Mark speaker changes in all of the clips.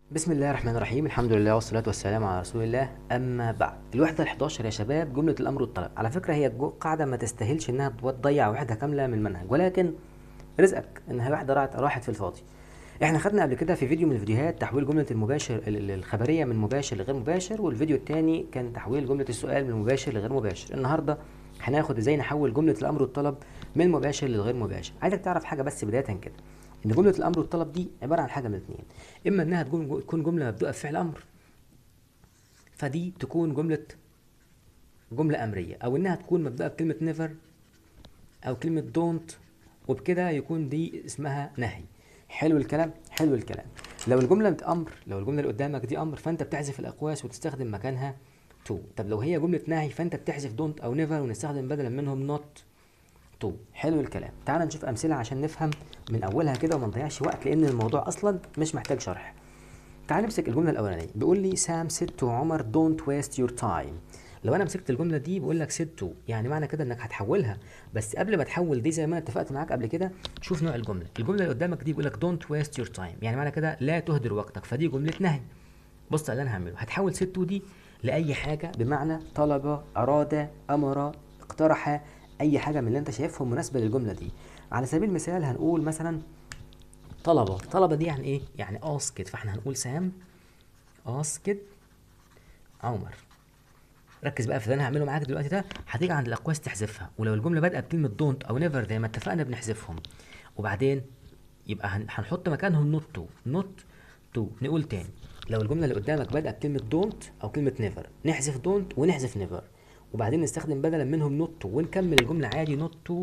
Speaker 1: بسم الله الرحمن الرحيم الحمد لله والصلاة والسلام على رسول الله أما بعد الوحدة ال11 يا شباب جملة الأمر والطلب على فكرة هي جو- قاعدة ما تستاهلش إنها تضيع وحدة كاملة من المنهج ولكن رزقك إنها واحدة راحت راحت في الفاضي احنا خدنا قبل كده في فيديو من الفيديوهات تحويل جملة المباشر ال- ال- الخبرية من مباشر لغير مباشر والفيديو التاني كان تحويل جملة السؤال من مباشر لغير مباشر النهاردة هناخد ازاي نحول جملة الأمر والطلب من مباشر لغير مباشر عايزك تعرف حاجة بس بداية كده ان جملة الأمر والطلب دي عبارة عن حاجة من اتنين اما انها تكون تكون جملة مبدوءة بفعل أمر فدي تكون جملة جملة أمرية أو إنها تكون مبدوءة بكلمة never أو كلمة don't وبكده يكون دي اسمها نهي حلو الكلام حلو الكلام لو الجملة أمر لو الجملة اللي قدامك دي أمر فأنت بتحذف الأقواس وتستخدم مكانها to طب لو هي جملة نهي فأنت بتحذف don't أو never ونستخدم بدلا منهم not to حلو الكلام تعال نشوف أمثلة عشان نفهم من أولها كده وما نضيعش وقت لأن الموضوع أصلا مش محتاج شرح تعال نمسك الجمله الاولانيه بيقول لي سام said to عمر don't waste your time لو انا مسكت الجمله دي بقول لك said to يعني معنى كده انك هتحولها بس قبل ما تحول دي زي ما انا اتفقت معاك قبل كده شوف نوع الجمله الجمله اللي قدامك دي بيقول لك don't waste your time يعني معنى كده لا تهدر وقتك فدي جمله نهي بص على اللي انا هعمله هتحول said to دي لاي حاجه بمعنى طلب اراد امر اقترح اي حاجه من اللي انت شايفهم مناسبه للجمله دي على سبيل المثال هنقول مثلا طلبة طلبة دي يعني ايه يعني اسكت فاحنا هنقول سام اسكت عمر ركز بقى في اللي انا هعمله معاك دلوقتي ده هتيجي عند الاقواس تحذفها ولو الجمله بادئه بكلمه دونت او نيفر زي ما اتفقنا بنحذفهم وبعدين يبقى هن- هنحط مكانهم نوت تو نوت تو نقول تاني لو الجمله اللي قدامك بادئه بكلمه دونت او كلمه نيفر نحذف دونت ونحذف نيفر وبعدين نستخدم بدلا منهم نوت تو ونكمل الجمله عادي نوت تو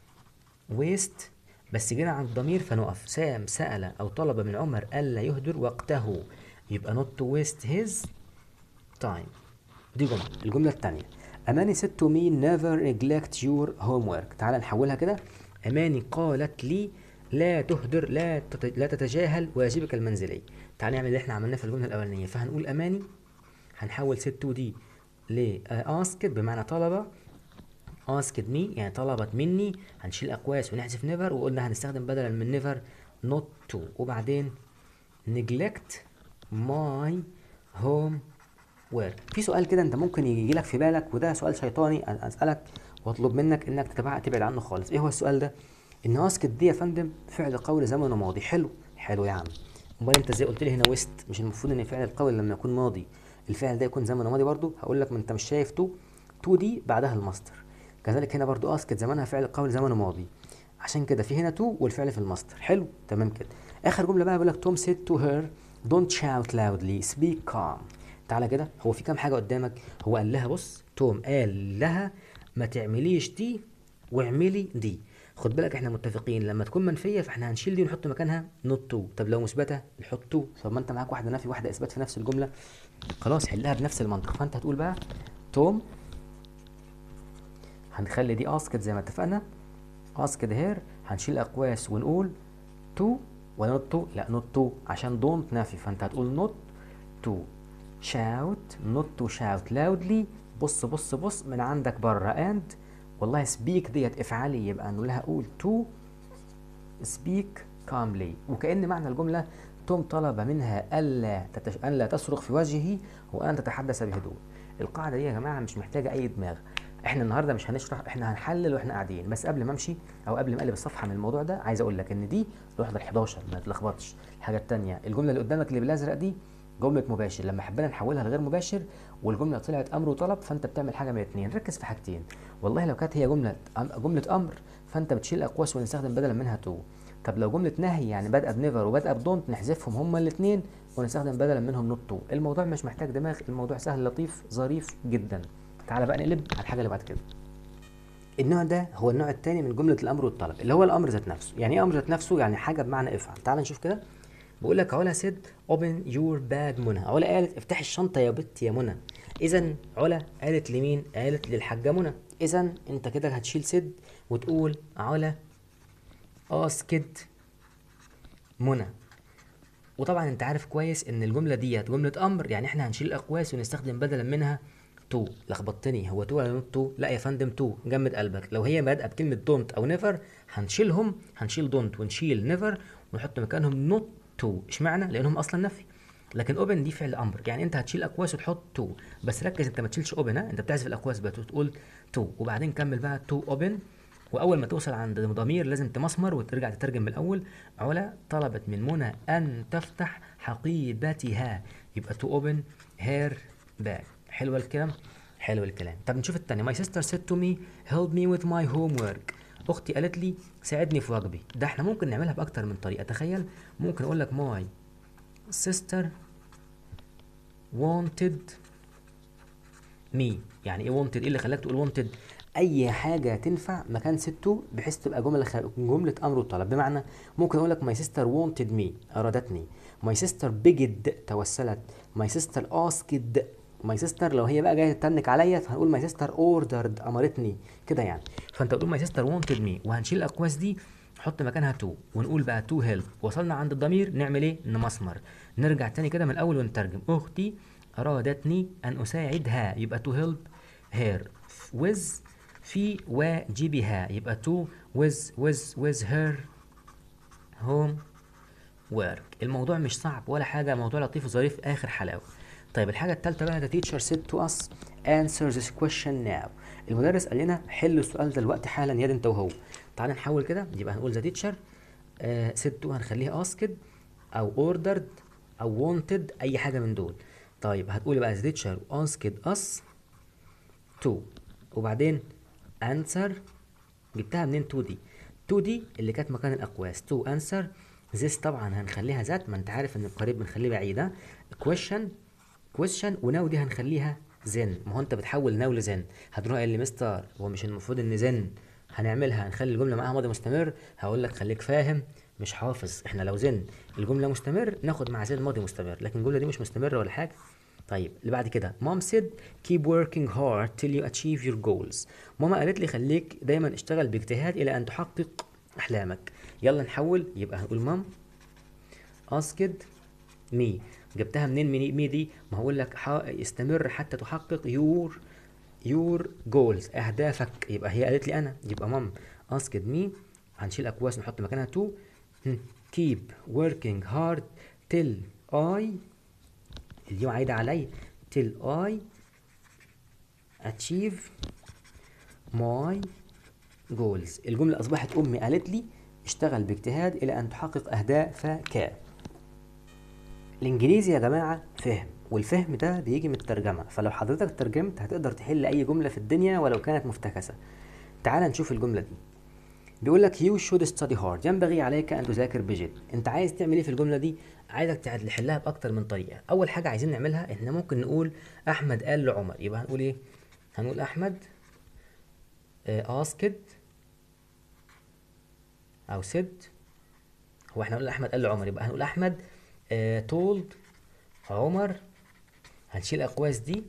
Speaker 1: ويست بس جينا عند الضمير فنقف سام سأل أو طلب من عمر ألا يهدر وقته يبقى not to waste his time دي جملة الجملة التانية أماني said to me never neglect your homework تعال نحولها كده أماني قالت لي لا تهدر لا تت- لا تتجاهل واجبك المنزلي تعال نعمل اللي احنا عملناه في الجملة الأولانية فهنقول أماني هنحول said to دي ل asked بمعنى طلب asked me يعني طلبت مني هنشيل اقواس ونحذف never وقلنا هنستخدم بدلا من never not to وبعدين neglect my home work في سؤال كده انت ممكن يجي لك في بالك وده سؤال شيطاني أ- اسالك واطلب منك انك تتبع تبعد عنه خالص ايه هو السؤال ده ان asked دي يا فندم فعل قول زمن ماضي حلو حلو يا عم امال انت ازاي قلت لي هنا ويست مش المفروض ان فعل القول لما يكون ماضي الفعل ده يكون زمن ماضي برضو هقول لك ما انت مش شايف تو تو دي بعدها المصدر كذلك هنا برضو اسكت زمانها فعل القول زمن ماضي عشان كده في هنا تو والفعل في المصدر حلو تمام كده اخر جمله بقى بيقول لك توم said to her don't shout loudly speak calm تعالى كده هو في كام حاجه قدامك هو قال لها بص توم قال لها ما تعمليش دي واعملي دي خد بالك احنا متفقين لما تكون منفيه فاحنا هنشيل دي ونحط مكانها نوت تو طب لو مثبته نحط تو طب ما انت معاك واحده نفي واحده اثبات في نفس الجمله خلاص حلها بنفس المنطق فانت هتقول بقى توم هنخلي دي اسكت زي ما اتفقنا اسكت هير هنشيل الاقواس ونقول تو ولا نوت تو لا نوت تو عشان دونت نافي فانت هتقول نوت تو شاوت نوت تو شاوت لاودلي بص بص بص من عندك بره اند والله سبيك ديت افعلي يبقى نقول لها قول تو سبيك كاملي وكأن معنى الجملة توم طلب منها ألا تتش... ألا تصرخ في وجهه وأن تتحدث بهدوء القاعدة دي يا جماعة مش محتاجة أي دماغ احنا النهارده مش هنشرح احنا هنحلل واحنا قاعدين بس قبل ما امشي او قبل ما اقلب الصفحه من الموضوع ده عايز اقول لك ان دي الوحده ال11 ما تلخبطش الحاجه الثانيه الجمله اللي قدامك اللي بالازرق دي جمله مباشر لما حبينا نحولها لغير مباشر والجمله طلعت امر وطلب فانت بتعمل حاجه من الاثنين ركز في حاجتين والله لو كانت هي جمله أم- جمله امر فانت بتشيل اقواس ونستخدم بدلا منها تو طب لو جمله نهي يعني بادئه بنيفر وبادئه بدونت نحذفهم هما الاثنين ونستخدم بدلا منهم نوت تو الموضوع مش محتاج دماغ الموضوع سهل لطيف ظريف جدا تعالى بقى نقلب على الحاجه اللي بعد كده النوع ده هو النوع الثاني من جمله الامر والطلب اللي هو الامر ذات نفسه يعني ايه امر ذات نفسه يعني حاجه بمعنى افعل تعال نشوف كده بقول لك علا سيد اوبن يور باج منى علا قالت افتحي الشنطه يا بت يا منى اذا علا قالت لمين قالت للحاجه منى اذا انت كده هتشيل سد وتقول علا اسكت منى وطبعا انت عارف كويس ان الجمله ديت جمله امر يعني احنا هنشيل الاقواس ونستخدم بدلا منها تو لخبطتني هو تو ولا نوت تو لا يا فندم تو جمد قلبك لو هي بادئه بكلمه دونت او نيفر هنشيلهم هنشيل دونت ونشيل نيفر ونحط مكانهم نوت تو اشمعنى لانهم اصلا نفي لكن اوبن دي فعل امر يعني انت هتشيل اقواس وتحط تو بس ركز انت ما تشيلش اوبن ها انت بتحذف الاقواس بقى تقول تو وبعدين كمل بقى تو اوبن واول ما توصل عند ضمير لازم تمسمر وترجع تترجم من الاول علا طلبت من منى ان تفتح حقيبتها يبقى تو اوبن هير باك حلو الكلام حلو الكلام طب نشوف الثانيه ماي سيستر said to me help me with my homework اختي قالت لي ساعدني في واجبي ده احنا ممكن نعملها باكتر من طريقه تخيل ممكن اقول لك my sister wanted me يعني ايه wanted ايه اللي خلاك تقول wanted اي حاجه تنفع مكان ستو بحيث تبقى جمله خ... جمله امر وطلب بمعنى ممكن اقول لك my sister wanted me ارادتني my sister begged توسلت my sister asked my sister لو هي بقى جايه تتنك عليا فهنقول my sister ordered امرتني كده يعني فانت تقول my sister wanted me وهنشيل الاقواس دي نحط مكانها تو ونقول بقى تو هيلب وصلنا عند الضمير نعمل ايه نمسمر نرجع تاني كده من الاول ونترجم اختي ارادتني ان اساعدها يبقى تو هيلب هير with في واجبها يبقى تو with with with her home work الموضوع مش صعب ولا حاجه موضوع لطيف وظريف اخر حلاوه طيب الحاجه الثالثه بقى the teacher said to us answer this question now المدرس قال لنا حل السؤال ده دلوقتي حالا يا انت وهو تعال نحول كده يبقى هنقول the teacher آه said to هنخليها asked او ordered او wanted اي حاجه من دول طيب هتقولي بقى the teacher asked us to وبعدين answer جبتها منين to دي to دي اللي كانت مكان الاقواس to answer this طبعا هنخليها ذات ما انت عارف ان القريب بنخليه بعيده question question وناو دي هنخليها زن ما هو انت بتحول ناو لزن هتروح قال لي مستر هو مش المفروض ان زن هنعملها هنخلي الجمله معاها ماضي مستمر هقول لك خليك فاهم مش حافظ احنا لو زن الجمله مستمر ناخد مع زن ماضي مستمر لكن الجمله دي مش مستمره ولا حاجه طيب اللي بعد كده مام said keep working hard till you achieve your goals ماما قالت لي خليك دايما اشتغل باجتهاد الى ان تحقق احلامك يلا نحول يبقى هنقول مام asked me جبتها منين مي مي دي ما هقول لك استمر حتى تحقق يور يور جولز اهدافك يبقى هي قالت لي انا يبقى مام asked me هنشيل اكواس نحط مكانها تو keep working hard till I اليوم عايدة علي till I achieve my goals الجملة أصبحت أمي قالت لي اشتغل باجتهاد إلى أن تحقق أهدافك الإنجليزي يا جماعة فهم والفهم ده بيجي من الترجمة فلو حضرتك ترجمت هتقدر تحل أي جملة في الدنيا ولو كانت مفتكسة تعال نشوف الجملة دي بيقول لك you should study hard ينبغي عليك أن تذاكر بجد أنت عايز تعمل إيه في الجملة دي عايزك تحلها بأكتر من طريقة أول حاجة عايزين نعملها إحنا ممكن نقول أحمد قال لعمر يبقى هنقول إيه هنقول أحمد آه asked أو said هو إحنا قلنا أحمد قال لعمر يبقى هنقول أحمد آه told عمر هنشيل الأقواس دي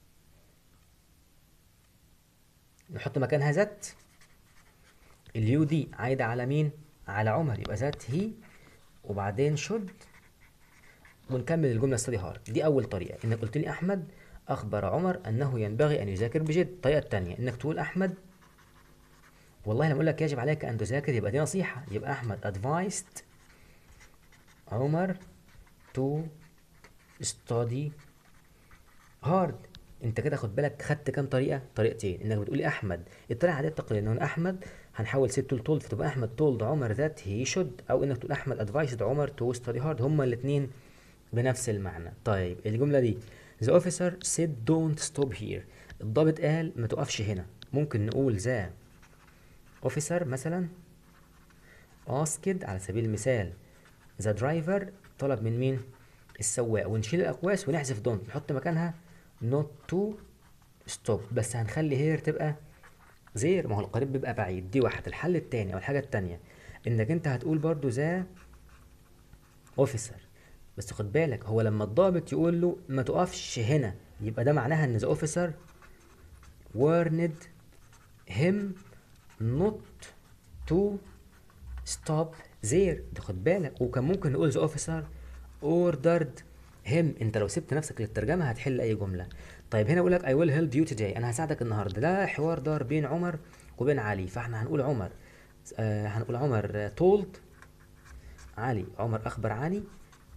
Speaker 1: نحط مكانها ذات اليو دي عايدة على مين؟ على عمر يبقى ذات هي وبعدين شد ونكمل الجملة ستدي هارد دي أول طريقة إنك قلت لي أحمد أخبر عمر أنه ينبغي أن يذاكر بجد الطريقة التانية إنك تقول أحمد والله لما أقول لك يجب عليك أن تذاكر يبقى دي نصيحة يبقى أحمد advised عمر to study hard انت كده خد بالك خدت كام طريقه طريقتين انك بتقولي احمد الطريقه العاديه التقليديه ان احمد هنحول ست تولد فتبقى احمد تولد عمر ذات هي شود او انك تقول احمد ادفايسد عمر تو ستادي هارد هما الاثنين بنفس المعنى طيب الجمله دي the officer said don't stop here الضابط قال ما تقفش هنا ممكن نقول ذا officer مثلا asked على سبيل المثال the driver طلب من مين السواق ونشيل الاقواس ونحذف don't نحط مكانها not to stop بس هنخلي هير تبقى زير ما هو القريب بيبقى بعيد دي واحد الحل التاني او الحاجة التانية انك انت هتقول برضو ذا اوفيسر بس خد بالك هو لما الضابط يقول له ما تقفش هنا يبقى ده معناها ان ذا اوفيسر warned him not to stop there ده خد بالك وكان ممكن نقول ذا اوفيسر ordered هم انت لو سبت نفسك للترجمه هتحل اي جمله طيب هنا بقول لك I will help you today انا هساعدك النهارده ده حوار دار بين عمر وبين علي فاحنا هنقول عمر آه هنقول عمر told علي عمر اخبر علي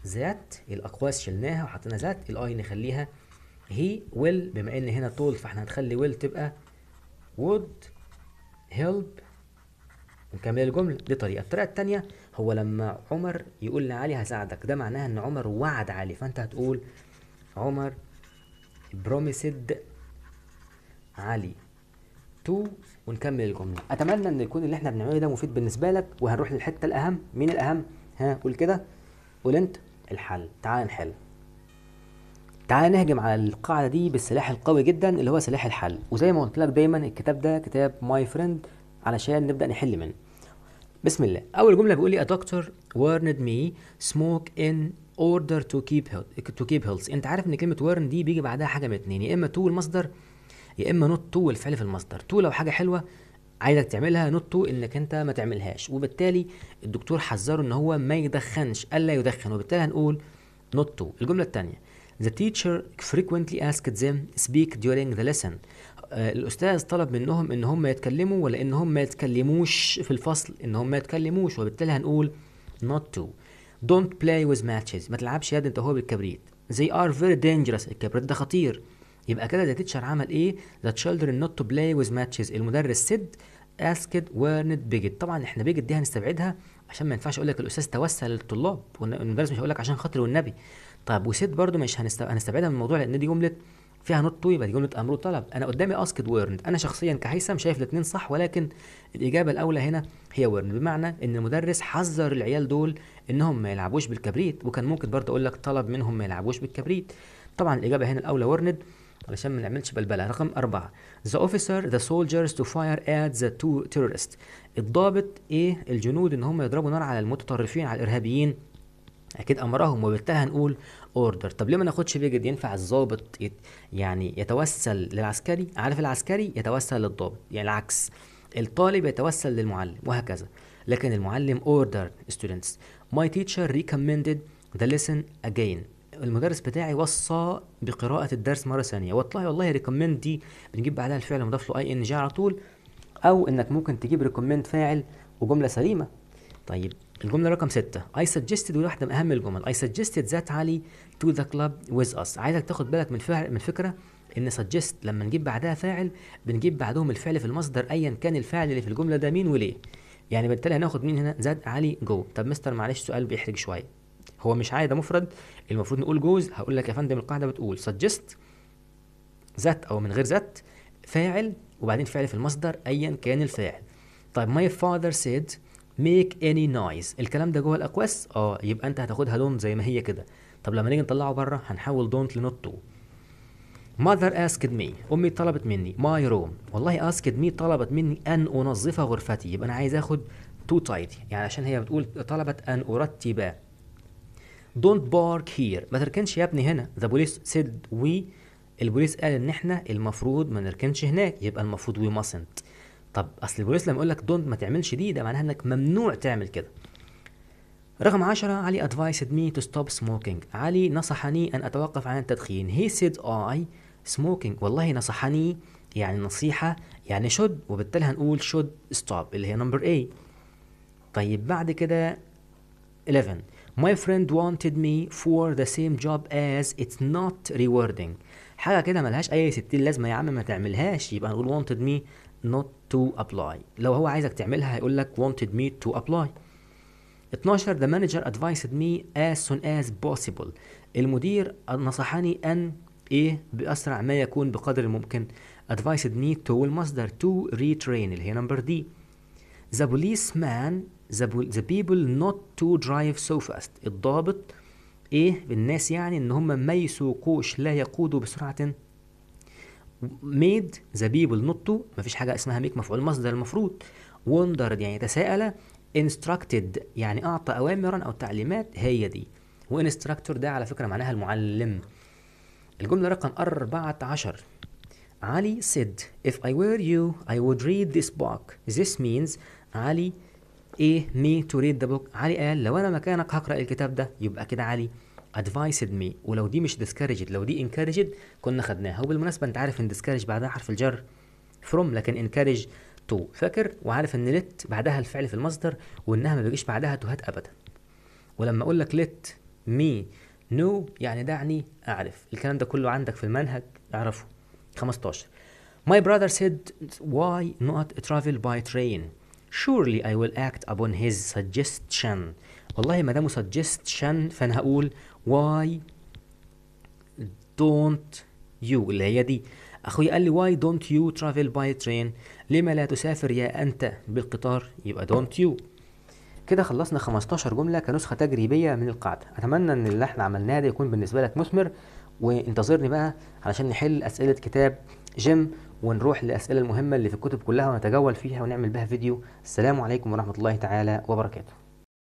Speaker 1: ذات الاقواس شلناها وحطينا ذات الاي نخليها هي ويل بما ان هنا طول فاحنا هنخلي ويل تبقى would help نكمل الجملة دي طريقة الطريقة التانية هو لما عمر يقول لعلي هساعدك ده معناها ان عمر وعد علي فانت هتقول عمر بروميسد علي تو ونكمل الجملة اتمنى ان يكون اللي احنا بنعمله ده مفيد بالنسبة لك وهنروح للحتة الاهم مين الاهم ها قول كده قول انت الحل تعال نحل تعال نهجم على القاعدة دي بالسلاح القوي جدا اللي هو سلاح الحل وزي ما قلت لك دايما الكتاب ده كتاب ماي فريند علشان نبدأ نحل منه بسم الله أول جملة بيقول لي a doctor warned me smoke in order to keep health to keep health أنت عارف إن كلمة warn دي بيجي بعدها حاجة من اتنين يا إما to المصدر يا إما not to الفعل في المصدر to لو حاجة حلوة عايزك تعملها نوت تو انك انت ما تعملهاش وبالتالي الدكتور حذره ان هو ما يدخنش الا يدخن وبالتالي هنقول نوت تو الجمله الثانيه The teacher frequently asked them speak during the lesson آه، الاستاذ طلب منهم ان هم يتكلموا ولا ان هم ما يتكلموش في الفصل ان هم ما يتكلموش وبالتالي هنقول not to don't play with matches ما تلعبش يد انت هو بالكبريت they are very dangerous الكبريت ده خطير يبقى كده the teacher عمل ايه the children not to play with matches المدرس said asked weren't biged طبعا احنا بيجد دي هنستبعدها عشان ما ينفعش اقول لك الاستاذ توسل للطلاب والمدرس مش هيقول لك عشان خاطر والنبي طيب وسيد برضو مش هنست- هنستبعدها من الموضوع لان دي جمله فيها نوت تو يبقى دي جمله امر وطلب انا قدامي اسكد ويرند انا شخصيا كهيثم شايف الاثنين صح ولكن الاجابه الاولى هنا هي ويرند بمعنى ان المدرس حذر العيال دول انهم ما يلعبوش بالكبريت وكان ممكن برضه اقول لك طلب منهم ما يلعبوش بالكبريت طبعا الاجابه هنا الاولى ورند علشان ما نعملش بلبله رقم أربعة the officer the soldiers to fire at the two terrorists الضابط ايه الجنود ان هم يضربوا نار على المتطرفين على الارهابيين اكيد امرهم وبالتالي هنقول اوردر طب ليه ما ناخدش بيجد ينفع الضابط يت يعني يتوسل للعسكري عارف العسكري يتوسل للضابط يعني العكس الطالب يتوسل للمعلم وهكذا لكن المعلم اوردر students my teacher recommended the lesson again المدرس بتاعي وصى بقراءة الدرس مرة ثانية والله والله ريكومند دي بنجيب بعدها الفعل مضاف له اي ان جي على طول او انك ممكن تجيب ريكومند فاعل وجملة سليمة طيب الجملة رقم ستة I suggested ودي واحدة من أهم الجمل I suggested that علي to the club with us عايزك تاخد بالك من فعل من فكرة إن suggest لما نجيب بعدها فاعل بنجيب بعدهم الفعل في المصدر أيا كان الفاعل اللي في الجملة ده مين وليه يعني بالتالي هناخد مين هنا زاد علي جو طب مستر معلش سؤال بيحرج شوية هو مش عادي ده مفرد المفروض نقول جوز هقول لك يا فندم القاعدة بتقول suggest ذات او من غير ذات فاعل وبعدين فعل في المصدر ايا كان الفاعل طيب my father said make any noise الكلام ده جوه الاقواس اه يبقى انت هتاخدها دون زي ما هي كده طب لما نيجي نطلعه بره هنحول دونت لنوت تو mother asked me امي طلبت مني my room والله asked me طلبت مني ان انظف غرفتي يبقى انا عايز اخد to tidy يعني عشان هي بتقول طلبت ان ارتب don't bark here ما تركنش يا ابني هنا the police said we البوليس قال ان احنا المفروض ما نركنش هناك يبقى المفروض we mustn't طب اصل البوليس لما يقول لك don't ما تعملش دي ده معناها انك ممنوع تعمل كده رقم عشرة علي advised me to stop smoking علي نصحني أن أتوقف عن التدخين he said I smoking والله نصحني يعني نصيحة يعني should وبالتالي هنقول should stop اللي هي number A طيب بعد كده 11 My friend wanted me for the same job as it's not rewarding حاجة كده ملهاش أي ستين لازمة يا عم ما تعملهاش يبقى هنقول wanted me not to apply لو هو عايزك تعملها هيقول لك wanted me to apply 12 the manager advised me as soon as possible المدير نصحني أن إيه بأسرع ما يكون بقدر الممكن advised me to المصدر to retrain اللي هي number D the policeman the, the people not to drive so fast الضابط ايه بالناس يعني ان هم ما يسوقوش لا يقودوا بسرعة made the people not to مفيش حاجة اسمها make مفعول مصدر المفروض wondered يعني تساءل instructed يعني اعطى اوامرا او تعليمات هي دي وانستراكتور ده على فكرة معناها المعلم الجملة رقم 14 علي said if I were you I would read this book this means علي ايه me to read the book علي قال لو انا مكانك هقرا الكتاب ده يبقى كده علي advised me ولو دي مش discouraged لو دي encouraged كنا خدناها وبالمناسبه انت عارف ان discourage بعدها حرف الجر from لكن encourage to فاكر وعارف ان let بعدها الفعل في المصدر وانها ما بيجيش بعدها تهات ابدا ولما اقول لك let me no يعني دعني أعرف الكلام ده كله عندك في المنهج اعرفه 15 My brother said why not travel by train Surely I will act upon his suggestion والله ما دامه suggestion فأنا هقول why don't you اللي هي دي أخوي قال لي why don't you travel by train لما لا تسافر يا أنت بالقطار يبقى don't you كده خلصنا 15 جملة كنسخة تجريبية من القاعدة أتمنى إن اللي احنا عملناه ده يكون بالنسبة لك مثمر وانتظرني بقى علشان نحل أسئلة كتاب جيم ونروح للأسئلة المهمة اللي في الكتب كلها ونتجول فيها ونعمل بها فيديو السلام عليكم ورحمة الله تعالى وبركاته